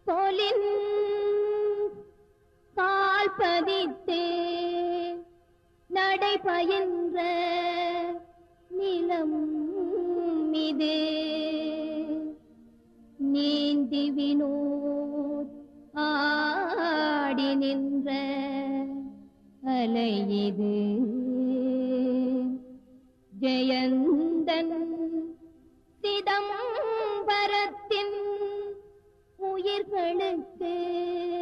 தோலின் கால் பதித்து நடைபயின்ற நிலம் இது நீந்தி வினோத் ஆடி நின்ற அலை இது ஜெயந்தன் சிதம்பரத்தின் உயிர்களுக்கு